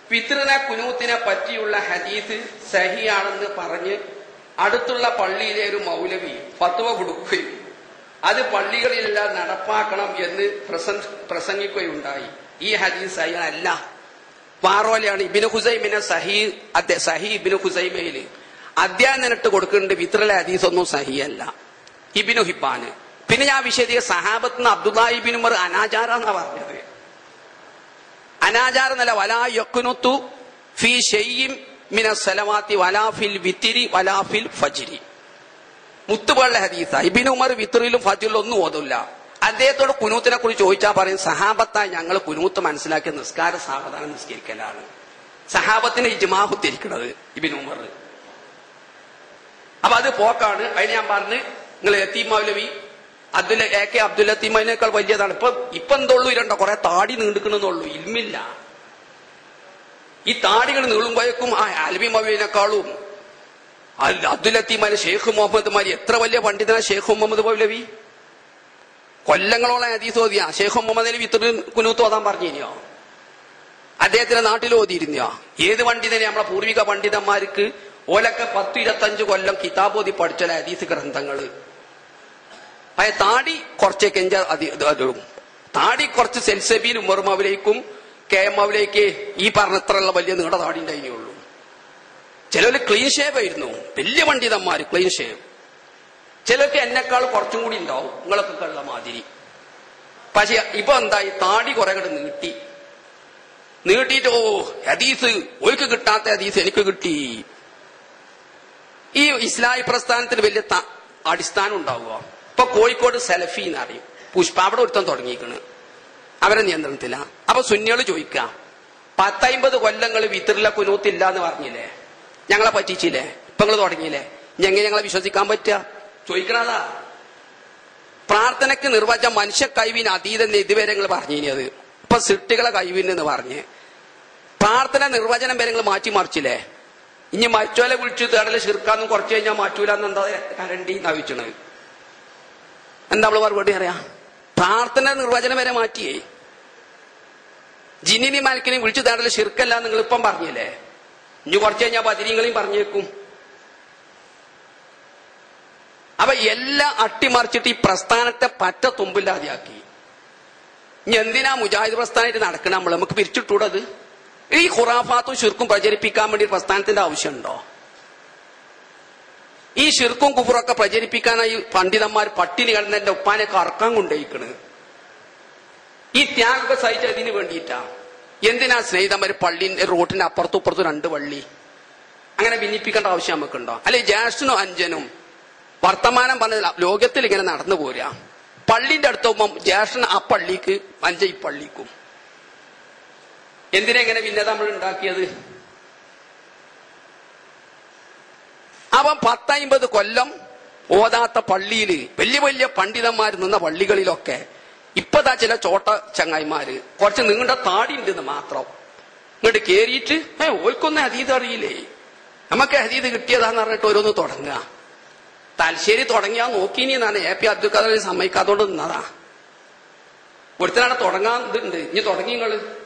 പിതൃന കുനൂത്തിനെ പറ്റിയുള്ള ഹദീസ് സഹിയാണെന്ന് പറഞ്ഞ് അടുത്തുള്ള പള്ളിയിലെ ഒരു മൗലവി ഫത്വ കൊടുക്കുകയും അത് പള്ളികളിലെല്ലാം നടപ്പാക്കണം എന്ന് പ്രസംഗ- പ്രസംഗിക്കുകയുണ്ടായി ഈ ഹദീസ് സഹിയല്ല പാറോലെയാണ് ഇബിന് ഹുസൈമിനെ സഹി അദ്ദേ- സഹി ഇബിന് ഹുസൈമയില് അധ്യായം നിന്നിട്ട് കൊടുക്കുന്നുണ്ട് വിത്രലെ ഹദീസ് ഒന്നും സഹിയല്ല ഇബിനു ഹിബാന് പിന്നെ ഞാൻ വിശദീക സഹാബത്ത് അബ്ദുല്ലാഹിബിൻ ഉമർ അനാചാര എന്നാ പറഞ്ഞത് അനാചാരം എന്നല്ല വലാ യക്കുനുത്തു ഫി ഷെയ്യും മിന സലവാത്തി വലാഫിൽ വിത്തിരി വലാഫിൽ ഫജിരി മുത്തുപോലുള്ള ഹദീസ ഇബിൻ ഉമർ വിത്തറിലും ഫജിലും ഒന്നും ഓതില്ല അദ്ദേഹത്തോട് കുനൂത്തിനെ കുറിച്ച് ചോദിച്ചാൽ പറയും സഹാബത്തായി ഞങ്ങൾ കുനൂത്ത് മനസ്സിലാക്കിയ നിസ്കാര സാവധാനം നിസ്കരിക്കലാണ് സഹാബത്തിന് ഇജ്മാഹു തിരിക്കണത് ഇബിൻ ഉമർ അപ്പൊ അത് പോക്കാണ് അതിന് ഞാൻ പറഞ്ഞ് നിങ്ങൾ എത്തീം മൗലവി അബ്ദുൽ എ കെ അബ്ദുൽ ലത്തീമിനേക്കാൾ വലിയതാണ് ഇപ്പൊ ഇപ്പൊ എന്തുള്ളൂ ഇരണ്ടോ കുറെ താടി നീണ്ടുക്കണമെന്നുള്ളൂ ഇൽമില്ല ഈ താടികൾ നീളുമ്പോഴേക്കും ആ ആൽബി മൗലവിനേക്കാളും അൽ- അബ്ദുൽ ലത്തീമാര് ഷെയ്ഖ് മുഹമ്മദ് മാരി എത്ര വലിയ പണ്ഡിതനാ ഷെയ്ഖ് മുഹമ്മദ് മൗലവി കൊല്ലങ്ങളോളം ഹദീസ് ഓതിയ ഷെയ്ഖ് മുഹമ്മദ് അലി വിത്തർ കുനൂത്ത് ഓതാൻ പറഞ്ഞിരുന്നോ അദ്ദേഹത്തിന്റെ നാട്ടിൽ ഓതിയിരുന്നോ ഏത് പണ്ഡിതനെ നമ്മളെ പൂർവിക പണ്ഡിതന്മാർക്ക് ഓലൊക്കെ പത്ത് ഇരുപത്തഞ്ച് കൊല്ലം കിതാബോധി പഠിച്ച ഹദീസ് ഗ്രന്ഥങ്ങള് അയ താടി കുറച്ചേക്ക് എഞ്ച അതി- ഇത് അതിടും. താടി കുറച്ച് സെൽസബീൻ ഉമർ മൗലയ്ക്കും കെ എം മൗലയ്ക്ക് ഈ പറഞ്ഞത്രയുള്ള വലിയ നീണ്ട താടി ഉണ്ടായിരുന്നുള്ളൂ ചിലര് ക്ലീൻ ഷേവ് ആയിരുന്നു വലിയ പണ്ഡിതന്മാര് ക്ലീൻ ഷേവ് ചിലർക്ക് എന്നെക്കാൾ കുറച്ചും കൂടി ഉണ്ടാവും നിങ്ങളൊക്കെ ഉള്ള മാതിരി പക്ഷെ ഇപ്പൊ എന്തായി താടി കുറെ കൂടെ നീട്ടി നീട്ടിയിട്ട് ഓ ഹദീസ് ഒരിക്കൽ കിട്ടാത്ത ഹദീസ് എനിക്ക് കിട്ടി ഈ ഇസ്ലാഹി പ്രസ്ഥാനത്തിന് വലിയ ത- അടിസ്ഥാനം ഉണ്ടാവുക ഇപ്പൊ കോഴിക്കോട് സെലഫി എന്ന് അറിയും പുഷ്പ അവിടെ ഒരുത്തം തുടങ്ങിയിരിക്കണ് അവരെ നിയന്ത്രണത്തില അപ്പൊ സുന്നികൾ ചോദിക്കാം പത്തൈമ്പത് കൊല്ലങ്ങൾ വിത്തറിലെ കുനൂത്തില്ല എന്ന് പറഞ്ഞില്ലേ ഞങ്ങളെ പറ്റിച്ചില്ലേ ഇപ്പൊ നിങ്ങൾ തുടങ്ങിയില്ലേ ഇനി എങ്ങനെ ഞങ്ങളെ വിശ്വസിക്കാൻ പറ്റുക ചോദിക്കണതാ പ്രാർത്ഥനയ്ക്ക് നിർവചനം മനുഷ്യ കഴിവിന് അതീതെന്ന് ഇതുവരെ നിങ്ങൾ പറഞ്ഞിരുന്നത് ഇപ്പൊ സൃഷ്ടികളെ കഴിവിന് എന്ന് പറഞ്ഞ് പ്രാർത്ഥന നിർവചനം വരെ നിങ്ങൾ മാറ്റി മറിച്ചില്ലേ ഇനി മറ്റോലെ വിളിച്ചു തേടല് ശിർക്കാന്നും കുറച്ച് കഴിഞ്ഞാൽ മാറ്റൂലെന്ന് എന്താ കരണ്ടി നവിച്ചണത് എന്താ നമ്മള് മറുപടി അറിയാം പ്രാർത്ഥന നിർവചനം വരെ മാറ്റിയേ ജിന്നിനി മലക്കിനെയും വിളിച്ചു തേടല് ശിർക്കല്ല നിങ്ങൾ ഇപ്പം പറഞ്ഞില്ലേ ഇനി കുറച്ച് കഴിഞ്ഞാൽ ബദിരിങ്ങളെയും പറഞ്ഞേക്കും അപ്പൊ എല്ലാം അട്ടിമറിച്ചിട്ട് ഈ പ്രസ്ഥാനത്തെ പറ്റ തുമ്പില്ലാതെയാക്കി ഇനി എന്തിനാ മുജാഹിദ് പ്രസ്ഥാനമായിട്ട് നടക്കണം നമ്മൾ നമുക്ക് പിരിച്ചിട്ടൂടത് ഈ ഖുറാഫാത്തും ഷിർക്കും പ്രചരിപ്പിക്കാൻ വേണ്ടി ഒരു പ്രസ്ഥാനത്തിന്റെ ആവശ്യമുണ്ടോ ഈ ഷിർക്കും കുഫറൊക്കെ പ്രചരിപ്പിക്കാനായി പണ്ഡിതന്മാർ പട്ടിണി കിടന്നതിന്റെ ഉപ്പാനെ കറക്കാൻ കൊണ്ടേയിക്കണ് ഈ ത്യാഗമൊക്കെ സഹിച്ച ഇതിന് വേണ്ടിയിട്ടാ എന്തിനാ സ്നേഹിതന്മാര് പള്ളിന്റെ റോട്ടിന്റെ അപ്പുറത്തും ഇപ്പുറത്തും രണ്ട് പള്ളി അങ്ങനെ ഭിന്നിപ്പിക്കേണ്ട ആവശ്യം നമുക്കുണ്ടോ അല്ലെ ജ്യേഷ്ഠനും അഞ്ചനും വർത്തമാനം പറഞ്ഞ ലോകത്തിൽ ഇങ്ങനെ നടന്നു പോരാ പള്ളിന്റെ അടുത്തുമ്പം ജ്യേഷ്ഠൻ ആ പള്ളിക്ക് അഞ്ച ഈ പള്ളിക്കും എന്തിനാ ഇങ്ങനെ ഭിന്നത നമ്മൾ ഉണ്ടാക്കിയത് അവൻ പത്തൈമ്പത് കൊല്ലം ഓതാത്ത പള്ളിയില് വലിയ വലിയ പണ്ഡിതന്മാർ നിന്ന പള്ളികളിലൊക്കെ ഇപ്പതാ ചില ചോട്ട ചങ്ങായിമാര് കുറച്ച് നീണ്ട താടി ഉണ്ടെന്ന് മാത്രം ഇങ്ങോട്ട് കേറിയിട്ട് ഏ ഓൽക്കൊന്നും അതീത് അറിയില്ലേ നമുക്ക് അതീത് കിട്ടിയതാന്ന് പറഞ്ഞിട്ട് ഓരോന്ന് തുടങ്ങുക തലശ്ശേരി തുടങ്ങിയാ നോക്കിനി എന്നാണ് എ പി അബ്ദുൽ ഖാദർ സമ്മതിക്കാത്തോണ്ട് നിന്നതാ ഒരുത്തനാണ് തുടങ്ങാൻ ഇതുണ്ട് ഇനി തുടങ്ങി നിങ്ങള്